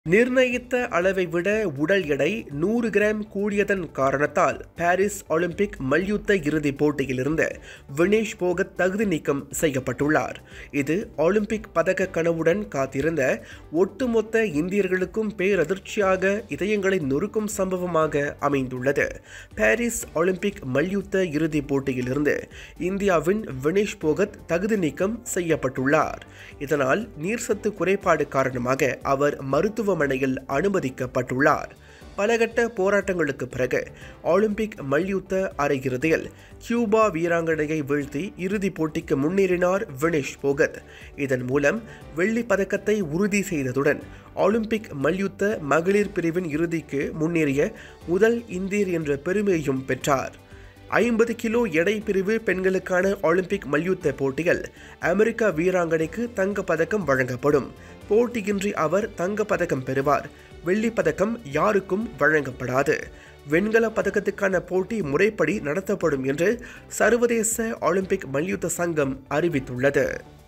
நிர்ணயித்த அளவை விட உடல் எடை நூறு கிராம் கூடியதன் காரணத்தால் பாரிஸ் ஒலிம்பிக் மல்யுத்த இறுதிப் போட்டியிலிருந்து வினேஷ் போகத் தகுதி நீக்கம் செய்யப்பட்டுள்ளார் இது ஒலிம்பிக் பதக்க கனவுடன் காத்திருந்த ஒட்டுமொத்த இந்தியர்களுக்கும் பேரதிர்ச்சியாக இதயங்களை நொறுக்கும் சம்பவமாக அமைந்துள்ளது பாரிஸ் ஒலிம்பிக் மல்யுத்த இறுதிப் போட்டியிலிருந்து இந்தியாவின் வினேஷ் போகத் தகுதி நீக்கம் செய்யப்பட்டுள்ளார் இதனால் நீர்சத்து குறைபாடு காரணமாக அவர் மருத்துவமனையில் அனுமதிக்கப்பட்டுள்ளார் பலகட்ட போராட்டங்களுக்கு பிறகு ஒலிம்பிக் மல்யுத்த அரையிறுதியில் கியூபா வீராங்கனையை வீழ்த்தி இறுதிப் போட்டிக்கு முன்னேறினார் வினேஷ் போகத் இதன் மூலம் வெள்ளி பதக்கத்தை உறுதி செய்ததுடன் ஒலிம்பிக் மல்யுத்த மகளிர் பிரிவின் இறுதிக்கு முன்னேறிய முதல் இந்தியர் என்ற பெருமையும் பெற்றார் ஐம்பது கிலோ எடை பிரிவு பெண்களுக்கான ஒலிம்பிக் மல்யுத்த போட்டியில் அமெரிக்க வீராங்கனைக்கு தங்க பதக்கம் வழங்கப்படும் போட்டியின்றி அவர் தங்க பதக்கம் பெறுவார் வெள்ளிப் பதக்கம் யாருக்கும் வழங்கப்படாது வெண்கல பதக்கத்துக்கான போட்டி முறைப்படி நடத்தப்படும் என்று சர்வதேச ஒலிம்பிக் மல்யுத்த சங்கம் அறிவித்துள்ளது